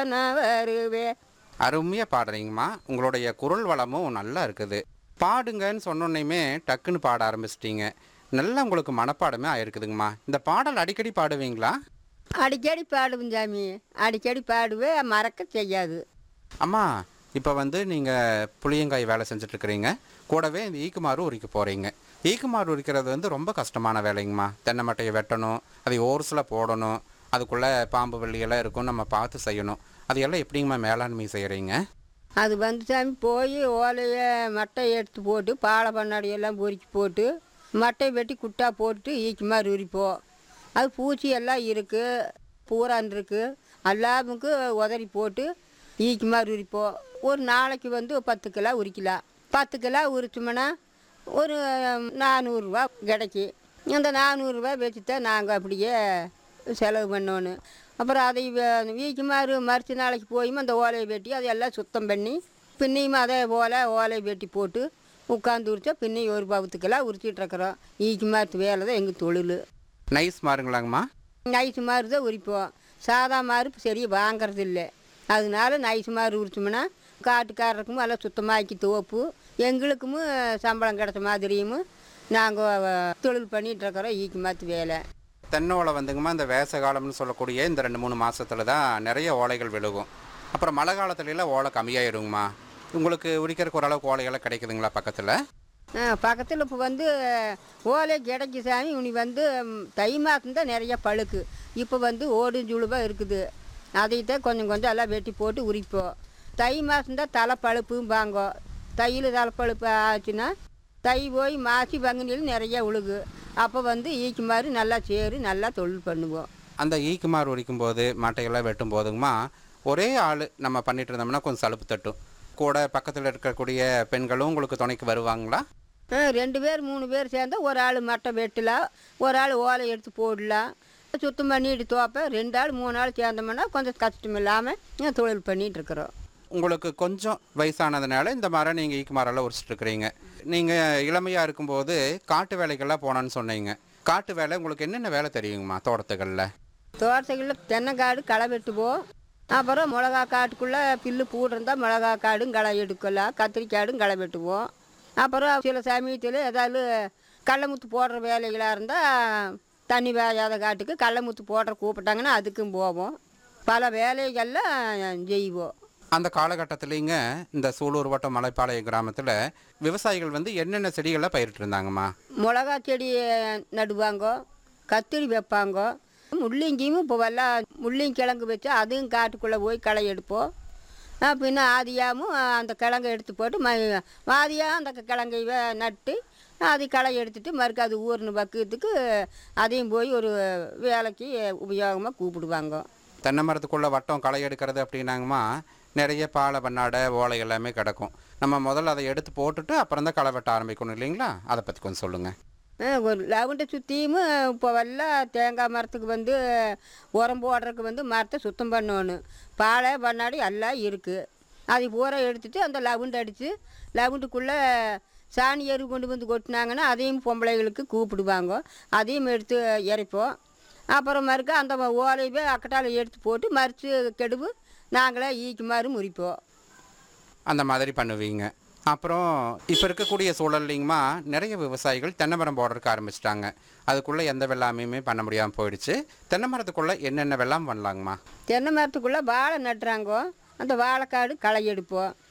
நான் வருவேன் அருமையாக பாடுறீங்கம்மா உங்களுடைய குரல் வளமும் நல்லா இருக்குது பாடுங்கன்னு சொன்னோன்னையுமே டக்குன்னு பாட ஆரம்பிச்சிட்டீங்க நல்லா உங்களுக்கு மனப்பாடமே ஆயிருக்குதுங்கம்மா இந்த பாடல் அடிக்கடி பாடுவீங்களா அடிக்கடி பாடுவேன் சாமி அடிக்கடி பாடுவேன் மறக்க செய்யாது அம்மா இப்போ வந்து நீங்கள் புளியங்காய் வேலை செஞ்சுட்ருக்கிறீங்க கூடவே இந்த ஈக்குமாறு உரிக்க போகிறீங்க ஈக்குமாறு உரிக்கிறது வந்து ரொம்ப கஷ்டமான வேலைங்கம்மா தென்னை மட்டையை வெட்டணும் அதை ஓர்ஸில் போடணும் அதுக்குள்ளே பாம்பு வெள்ளியெல்லாம் இருக்கும் நம்ம பார்த்து செய்யணும் அது எல்லாம் எப்படிங்கம்மா மேலாண்மை செய்கிறீங்க அது வந்து சாமி போய் ஓலையை மட்டை எடுத்து போட்டு பாலை பண்ணாடி எல்லாம் பொறுக்கி போட்டு மட்டை வெட்டி குட்டா போட்டு ஈக்கி மாதிரி உரிப்போம் அது பூச்சி எல்லாம் இருக்குது பூரான் இருக்குது எல்லாமுக்கு உதறி போட்டு ஈக்கி மாதிரி உரிப்போம் ஒரு நாளைக்கு வந்து பத்து கிலோ உரிக்கலாம் பத்து கிலோ உரிச்சோம்னா ஒரு நானூறுரூவா கிடைக்கி அந்த நானூறுரூவா வச்சு தான் நாங்கள் அப்படியே செலவு பண்ணோன்னு அப்புறம் அதை வ- வீக்குமாறு மறுச்சு நாளைக்கு போயும் அந்த ஓலையை வெட்டி அதை எல்லாம் சுத்தம் பண்ணி பின்னையும் அதே போல் ஓலையை வெட்டி போட்டு உட்காந்து உரிச்சா பின்னையும் ஒரு பவுத்துக்கெல்லாம் உரிச்சிட்டு இருக்கிறோம் ஈக்கு மாற்று வேலை தான் எங்கள் தொழில் நைஸ் மாறுங்களாங்கம்மா நைஸ் மாறு தான் உரிப்போம் சாதா மாறு சரி வாங்குறது இல்லை அதனால நைஸ் மாறு உரிச்சோம்னா காட்டுக்காரருக்கும் எல்லாம் சுத்தமாக்கி துவப்பு எங்களுக்கும் சம்பளம் கிடைச்ச மாதிரியும் நாங்கள் தொழில் பண்ணிகிட்டு இருக்கிறோம் ஈக்கு மாற்று வேலை தென்னை ஓலை வந்துங்கம்மா இந்த வேச காலம்னு சொல்லக்கூடிய இந்த ரெண்டு மூணு மாசத்துல தான் நிறைய ஓலைகள் விழுகும் அப்புறம் மழை காலத்துலலாம் ஓலை கம்மியாயிருங்கம்மா உங்களுக்கு உரிக்கிறதுக்கு ஓரளவுக்கு ஓலைகள்லாம் கிடைக்குதுங்களா பக்கத்தில் பக்கத்தில் இப்போ வந்து ஓலை கிடைக்கு சாமி இனி வந்து ம், தை மாதம் தான் நிறைய பழுக்கு இப்போ வந்து ஓடு ஜுழுவாக இருக்குது அதைத்தான் கொஞ்சம் கொஞ்சம் எல்லாம் வெட்டி போட்டு உரிப்போம் தை மாதம் தான் தலை பழுப்பும்பாங்கோ தையில் தலை பழுப்பு ஆச்சுன்னா தை போய் மாசி பங்குனியில் நிறைய உழுகு அப்போ வந்து ஈக்கு மாதிரி நல்லா சேரு நல்லா தொழில் பண்ணுவோம் அந்த ஈக்குமார் உரிக்கும் போது மட்டையெல்லாம் வெட்டும் போதுங்கம்மா ஒரே ஆள் நம்ம பண்ணிட்டு இருந்தோம்னா கொஞ்சம் சலுப்பு தட்டும் கூட பக்கத்தில் இருக்கக்கூடிய பெண்களும் உங்களுக்கு துணைக்கு வருவாங்களா ஆ, ரெண்டு பேர் மூணு பேர் சேர்ந்தா ஒரு ஆள் மட்டை வெட்டலாம் ஒரு ஆள் ஓலை எடுத்து போடலாம் சுத்தம் பண்ணிட்டு தோப்ப ரெண்டு ஆள் மூணு ஆள் சேர்ந்தோம்னா கொஞ்சம் கஷ்டம் இல்லாமல் தொழில் பண்ணிட்டு இருக்கிறோம் உங்களுக்கு கொஞ்சம் வயசானதுனால இந்த மரம் நீங்கள் ஈக்கு மரம்லாம் உரிச்சிட்டு இருக்கிறீங்க நீங்கள் இளமையாக இருக்கும்போது காட்டு வேலைக்கெல்லாம் போனான்னு சொன்னீங்க காட்டு வேலை உங்களுக்கு என்னென்ன வேலை தெரியுங்கம்மா தோட்டத்துகளில் தோட்டத்துக்குள்ள தென்னைக்காடு களை வெட்டுவோம் அப்புறம் மிளகா காட்டுக்குள்ளே பில்லு பூடுறதா மிளகா காடும் களை எடுக்கலாம் கத்திரிக்காடும் களை வெட்டுவோம் அப்புறம் சில சமயத்தில் ஏதாவது கடலமுத்து போடுற வேலைகளாக இருந்தால் தண்ணி வேயாத காட்டுக்கு கடலமுத்து போடுற கூப்பிட்டாங்கன்னா அதுக்கும் போவோம் பல வேலைகள்லாம் செய்வோம் அந்த காலகட்டத்திலேங்க இந்த சூலூர் வட்டம் மலைப்பாளையம் கிராமத்தில் விவசாயிகள் வந்து என்னென்ன செடிகளை பயிரிட்டு இருந்தாங்கம்மா மிளகா செடி நடுவாங்க கத்திரி வைப்பாங்க முள்ளங்கியும் இப்போ எல்லாம் முள்ளங்கி கிழங்கு வச்சு அதுவும் காட்டுக்குள்ளே போய் களை எடுப்போம் ஆ, பின்ன ஆதியாமும் அந்த கிழங்கை எடுத்து போட்டு ம ஆதியாக அந்த கிழங்கை வ- நட்டு அது களை எடுத்துட்டு மறுக்க அது ஊர்னு பக்கத்துக்கு அதையும் போய் ஒரு வேலைக்கு உபயோகமாக கூப்பிடுவாங்க தென்னை மரத்துக்குள்ளே வட்டம் களை எடுக்கிறது அப்படின்னாங்கம்மா நிறைய பாலை பண்ணாடை ஓலை எல்லாமே கிடக்கும் நம்ம முதல்ல அதை எடுத்து போட்டுட்டு அப்புறம் தான் களை வெட்ட ஆரம்பிக்கணும் இல்லைங்களா அதை பற்றி கொஞ்சம் சொல்லுங்கள் ஆ, ஒரு லவுண்டை சுற்றியும் இப்போ எல்லாம் தேங்காய் மரத்துக்கு வந்து உரம் போடுறதுக்கு வந்து மரத்தை சுத்தம் பண்ணணும் பாலை பண்ணாடி எல்லாம் இருக்குது அது பூரா எடுத்துட்டு அந்த லவுண்டு அடித்து லவுண்டுக்குள்ளே சாணி எரு கொண்டு வந்து கொட்டினாங்கன்னா அதையும் பொம்பளைகளுக்கு கூப்பிடுவாங்க அதையும் எடுத்து இறைப்போம் அப்புறம் மறுக்க அந்த ஓலையவே அக்கட்டால எடுத்து போட்டு மறித்து கெடுவு நாங்களே ஈக்கு மாதிரி முறிப்போம் அந்த மாதிரி பண்ணுவீங்க அப்புறம் இப்போ இருக்கக்கூடிய சூழல்லைங்கம்மா நிறைய விவசாயிகள் தென்னை மரம் போடுறதுக்கு ஆரம்பிச்சிட்டாங்க அதுக்குள்ளே எந்த வெள்ளாமையுமே பண்ண முடியாமல் போயிடுச்சு தென்னை மரத்துக்குள்ளே என்னென்ன வெள்ளாமை பண்ணலாங்கம்மா தென்னை மரத்துக்குள்ளே வாழை நட்டுறாங்கோ அந்த வாழைக்காடு களை எடுப்போம்